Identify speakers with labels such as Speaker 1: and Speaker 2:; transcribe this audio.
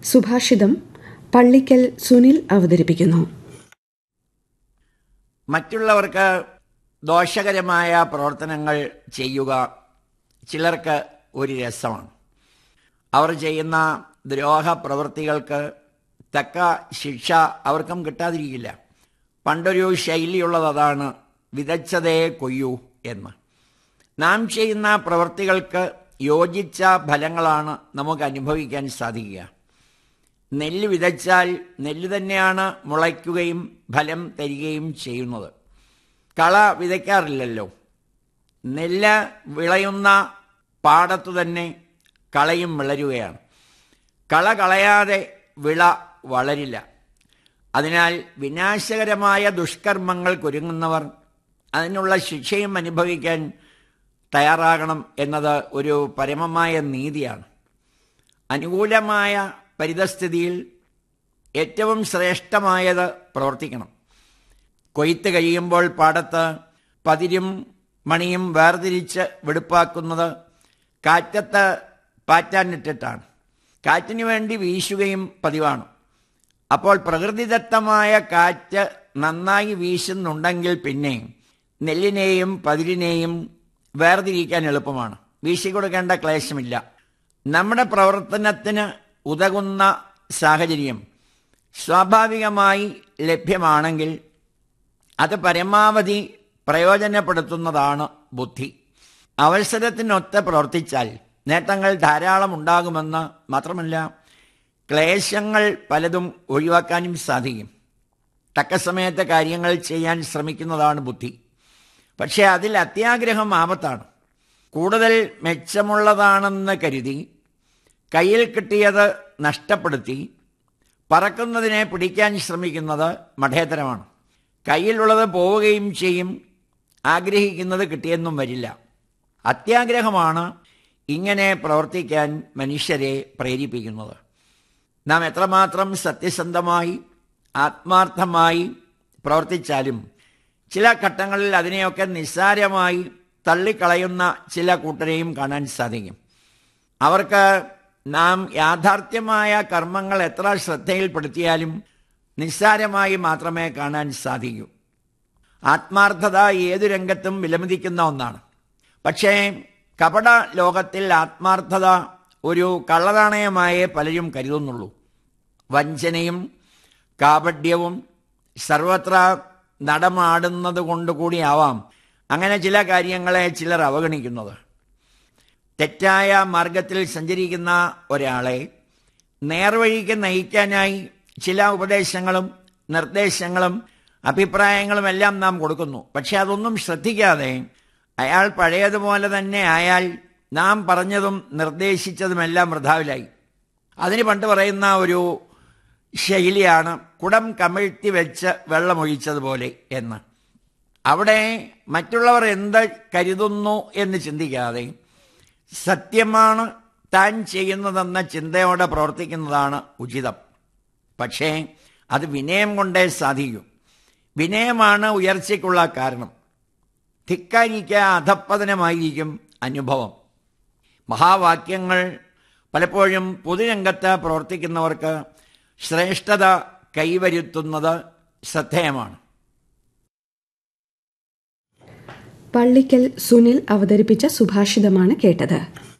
Speaker 1: സുഭാഷിതം പള്ളിക്കൽ സുനിൽ അവതരിപ്പിക്കുന്നു
Speaker 2: മറ്റുള്ളവർക്ക് ദോഷകരമായ പ്രവർത്തനങ്ങൾ ചെയ്യുക ചിലർക്ക് ഒരു രസമാണ് അവർ ചെയ്യുന്ന ദ്രോഹ പ്രവൃത്തികൾക്ക് തക്ക ശിക്ഷ അവർക്കും കിട്ടാതിരിക്കില്ല പണ്ടൊരു ശൈലിയുള്ളത് അതാണ് വിതച്ചതേ കൊയ്യൂ എന്ന് നാം ചെയ്യുന്ന പ്രവൃത്തികൾക്ക് യോജിച്ച ഫലങ്ങളാണ് നമുക്ക് അനുഭവിക്കാൻ സാധിക്കുക നെല്ല് വിതച്ചാൽ നെല്ല് തന്നെയാണ് മുളയ്ക്കുകയും ഫലം തരികയും ചെയ്യുന്നത് കള വിതയ്ക്കാറില്ലല്ലോ നെല്ല് വിളയുന്ന പാടത്തു തന്നെ കളയും വിളരുകയാണ് കള കളയാതെ വിള വളരില്ല അതിനാൽ വിനാശകരമായ ദുഷ്കർമ്മങ്ങൾക്കൊരുങ്ങുന്നവർ അതിനുള്ള ശിക്ഷയും അനുഭവിക്കാൻ തയ്യാറാകണം എന്നത് ഒരു പരമമായ നീതിയാണ് അനുകൂലമായ പരിതസ്ഥിതിയിൽ ഏറ്റവും ശ്രേഷ്ഠമായത് പ്രവർത്തിക്കണം കൊയ്ത്ത് കഴിയുമ്പോൾ പാടത്ത് പതിരും മണിയും വേർതിരിച്ച് വെടുപ്പാക്കുന്നത് കാറ്റത്ത് പാറ്റാനിട്ടിട്ടാണ് കാറ്റിന് വേണ്ടി വീശുകയും പതിവാണ് അപ്പോൾ പ്രകൃതിദത്തമായ കാറ്റ് നന്നായി വീശുന്നുണ്ടെങ്കിൽ പിന്നെ നെല്ലിനെയും പതിരിനെയും വേർതിരിക്കാൻ എളുപ്പമാണ് വീശിക്കൊടുക്കേണ്ട ക്ലേശമില്ല നമ്മുടെ പ്രവർത്തനത്തിന് ഉതകുന്ന സാഹചര്യം സ്വാഭാവികമായി ലഭ്യമാണെങ്കിൽ അത് പരമാവധി പ്രയോജനപ്പെടുത്തുന്നതാണ് ബുദ്ധി അവസരത്തിനൊത്ത് പ്രവർത്തിച്ചാൽ നേട്ടങ്ങൾ ധാരാളം ഉണ്ടാകുമെന്ന് മാത്രമല്ല ക്ലേശങ്ങൾ പലതും ഒഴിവാക്കാനും സാധിക്കും തക്ക സമയത്ത് കാര്യങ്ങൾ ചെയ്യാൻ ശ്രമിക്കുന്നതാണ് ബുദ്ധി പക്ഷേ അതിൽ അത്യാഗ്രഹം ആപത്താണ് കൂടുതൽ മെച്ചമുള്ളതാണെന്ന് കരുതി കയ്യിൽ കിട്ടിയത് നഷ്ടപ്പെടുത്തി പറക്കുന്നതിനെ പിടിക്കാൻ ശ്രമിക്കുന്നത് മഠേതരമാണ് കയ്യിലുള്ളത് പോവുകയും ചെയ്യും ആഗ്രഹിക്കുന്നത് കിട്ടിയെന്നും വരില്ല അത്യാഗ്രഹമാണ് ഇങ്ങനെ പ്രവർത്തിക്കാൻ മനുഷ്യരെ പ്രേരിപ്പിക്കുന്നത് നാം എത്രമാത്രം സത്യസന്ധമായി ആത്മാർത്ഥമായി പ്രവർത്തിച്ചാലും ചില ഘട്ടങ്ങളിൽ അതിനെയൊക്കെ നിസ്സാരമായി തള്ളിക്കളയുന്ന ചില കൂട്ടരെയും കാണാൻ സാധിക്കും അവർക്ക് നാം യാഥാർത്ഥ്യമായ കർമ്മങ്ങൾ എത്ര ശ്രദ്ധയിൽപ്പെടുത്തിയാലും നിസ്സാരമായി മാത്രമേ കാണാൻ സാധിക്കൂ ആത്മാർത്ഥത ഏതു രംഗത്തും വിലമതിക്കുന്ന ഒന്നാണ് പക്ഷേ കപട ലോകത്തിൽ ആത്മാർത്ഥത ഒരു കള്ളനാണയമായേ പലരും കരുതുന്നുള്ളൂ വഞ്ചനയും കാപഡ്യവും സർവത്ര നടമാടുന്നത് കൊണ്ടുകൂടിയാവാം അങ്ങനെ ചില കാര്യങ്ങളെ ചിലർ അവഗണിക്കുന്നത് തെറ്റായ മാർഗത്തിൽ സഞ്ചരിക്കുന്ന ഒരാളെ നേർവഴിക്ക് നയിക്കാനായി ചില ഉപദേശങ്ങളും നിർദ്ദേശങ്ങളും അഭിപ്രായങ്ങളും എല്ലാം നാം കൊടുക്കുന്നു പക്ഷെ അതൊന്നും ശ്രദ്ധിക്കാതെ അയാൾ പഴയതുപോലെ തന്നെ ആയാൽ നാം പറഞ്ഞതും നിർദ്ദേശിച്ചതുമെല്ലാം വൃഥാവിലായി അതിന് പണ്ട് പറയുന്ന ഒരു ശൈലിയാണ് കുടം കമിഴ്ത്തി വെച്ച് വെള്ളമൊഴിച്ചതുപോലെ എന്ന് അവിടെ മറ്റുള്ളവർ എന്ത് കരുതുന്നു എന്ന് ചിന്തിക്കാതെ സത്യമാണ് താൻ ചെയ്യുന്നതെന്ന ചിന്തയോടെ പ്രവർത്തിക്കുന്നതാണ് ഉചിതം പക്ഷേ അത് വിനയം കൊണ്ടേ സാധിക്കൂ വിനയമാണ് ഉയർച്ചയ്ക്കുള്ള കാരണം ധിക്കാരിക്ക് അധപ്പതനമായിരിക്കും അനുഭവം മഹാവാക്യങ്ങൾ പലപ്പോഴും പൊതുരംഗത്ത് പ്രവർത്തിക്കുന്നവർക്ക് ശ്രേഷ്ഠത കൈവരുത്തുന്നത് ശ്രദ്ധേയമാണ്
Speaker 1: പള്ളിക്കൽ സുനിൽ അവതരിപ്പിച്ച സുഭാഷിതമാണ് കേട്ടത്